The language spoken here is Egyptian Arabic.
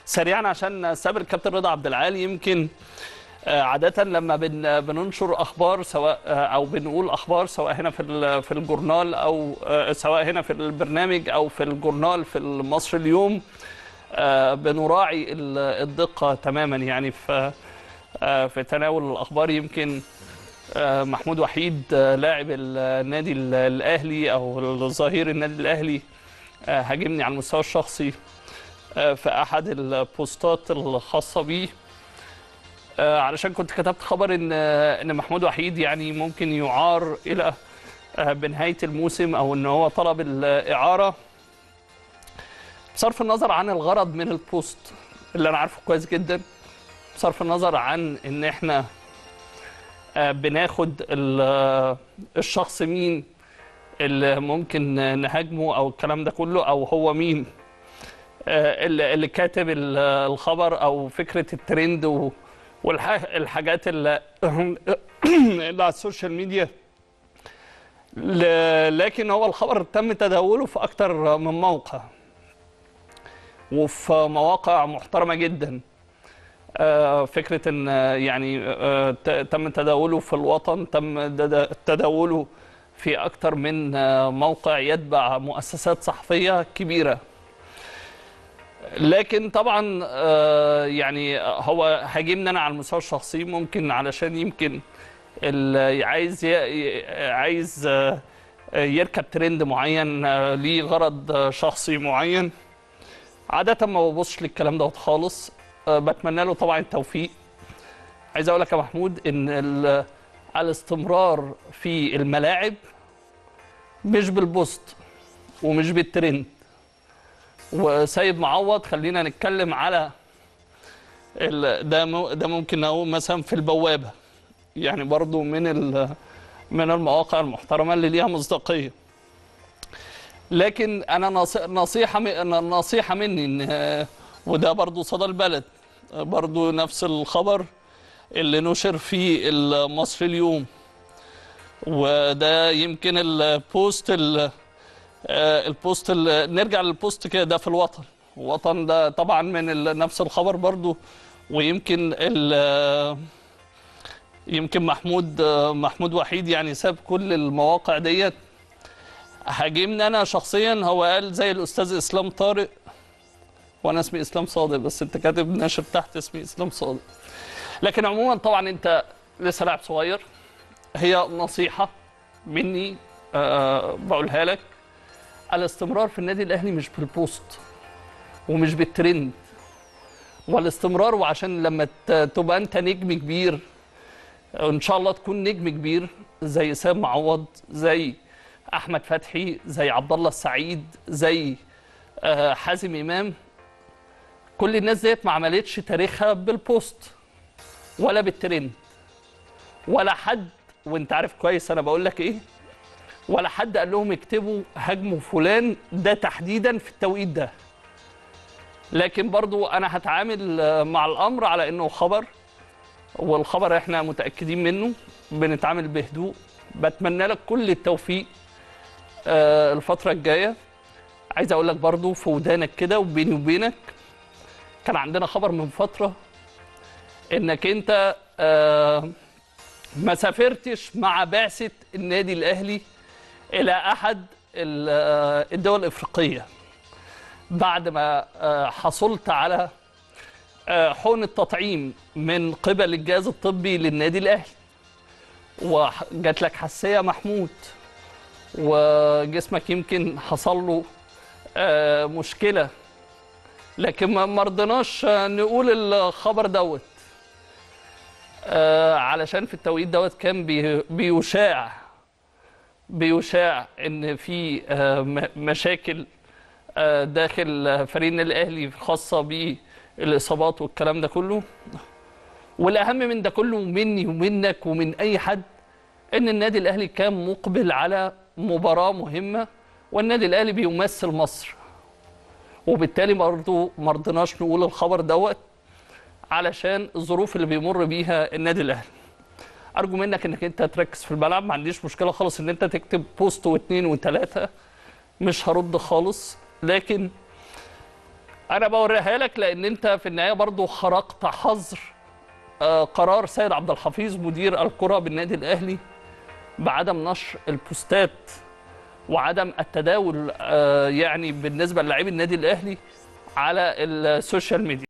سريعا عشان سابر الكابتن رضا عبد العال يمكن آه، عادة لما بن بننشر أخبار سواء آه، أو بنقول أخبار سواء هنا في ال- في الجورنال أو آه، سواء هنا في البرنامج أو في الجورنال في مصر اليوم آه، بنراعي ال- الدقة تماما يعني في آه، في تناول الأخبار يمكن آه، محمود وحيد آه، لاعب النادي ال- الأهلي أو الظهير النادي الأهلي آه، هاجمني على المستوى الشخصي آه، في أحد البوستات الخاصة بيه آه، علشان كنت كتبت خبر ان آه، ان محمود وحيد يعني ممكن يعار الى آه، بنهايه الموسم او ان هو طلب الاعاره بصرف النظر عن الغرض من البوست اللي انا عارفه كويس جدا بصرف النظر عن ان احنا آه، بناخد ال- آه، الشخص مين اللي ممكن نهاجمه او الكلام ده كله او هو مين آه، اللي اللي كاتب ال- الخبر او فكره الترند و- والحاجات اللي اللي على السوشيال ميديا ل- لكن هو الخبر تم تداوله في اكتر من موقع وفي مواقع محترمه جدا آه، فكره ان آه، يعني آه، ت- تم تداوله في الوطن تم دد- تداوله في اكتر من آه، موقع يتبع مؤسسات صحفيه كبيره لكن طبعا آه، يعني هو هاجمني انا على المستوى الشخصي ممكن علشان يمكن ال- عايز ي- ي- عايز آه، يركب ترند معين آه، ليه غرض آه، شخصي معين عادة ما ببصش للكلام دوت خالص آه، بتمنى له طبعا التوفيق عايز اقول لك يا محمود ان ال- الاستمرار في الملاعب مش بالبوست ومش بالترند وسيد معوض خلينا نتكلم على ال- ده مو- ده ممكن نقول مثلا في البوابه يعني برضو من ال- من المواقع المحترمه اللي ليها مصداقيه لكن انا نص- نصيحه م- نصيحه مني ان وده برضو صدى البلد برضو نفس الخبر اللي نشر في المصري اليوم وده يمكن البوست ال- آه، البوست ال- نرجع للبوست كده ده في الوطن الوطن ده طبعا من ال- نفس الخبر برضو ويمكن ال- يمكن محمود آه، محمود وحيد يعني ساب كل المواقع ديت هاجمني انا شخصيا هو قال زي الاستاذ اسلام طارق وانا اسمي اسلام صادق بس انت كاتب ناشر تحت اسمي اسلام صادق لكن عموما طبعا انت لسه لاعب صغير هي نصيحه مني أه بقولها لك الاستمرار في النادي الاهلي مش بالبوست ومش بالترند والاستمرار وعشان لما ت- تبقى انت نجم كبير ان شاء الله تكون نجم كبير زي سام معوض زي احمد فتحي زي عبد الله السعيد زي آه، حازم امام كل الناس ديت ما عملتش تاريخها بالبوست ولا بالترند ولا حد وانت عارف كويس انا بقول لك ايه ولا حد قال لهم اكتبوا هاجموا فلان ده تحديدا في التوقيت ده لكن برضو انا هتعامل آه، مع الامر على انه خبر والخبر احنا متاكدين منه بنتعامل بهدوء بتمنى لك كل التوفيق آه، الفتره الجايه عايز اقول لك برضو في ودانك كده وبيني وبينك كان عندنا خبر من فتره انك انت آه، ما سافرتش مع بعثه النادي الاهلي الى احد ال- آه، الدول الافريقيه بعد ما آه، حصلت على آه، حقن التطعيم من قبل الجهاز الطبي للنادي الاهلي وجات لك حساسيه محمود وجسمك يمكن حصل له آه، مشكله لكن ما ما رضيناش آه، نقول الخبر دوت آه، علشان في التوقيت دوت كان بي- بيشاع بيشاع ان في آه، م- مشاكل آه، داخل آه، فريقنا الاهلي خاصه بالاصابات والكلام ده كله والاهم من ده كله مني ومنك ومن اي حد ان النادي الاهلي كان مقبل على مباراه مهمه والنادي الاهلي بيمثل مصر وبالتالي برضه ما رضيناش نقول الخبر دوت علشان الظروف اللي بيمر بيها النادي الاهلي ارجو منك انك انت تركز في الملعب ما عنديش مشكله خالص ان انت تكتب بوست واثنين وثلاثه مش هرد خالص لكن انا بوريها لك لان انت في النهايه برضو خرقت حظر آه، قرار سيد عبد الحفيظ مدير الكره بالنادي الاهلي بعدم نشر البوستات وعدم التداول آه، يعني بالنسبه للاعبي النادي الاهلي على السوشيال ميديا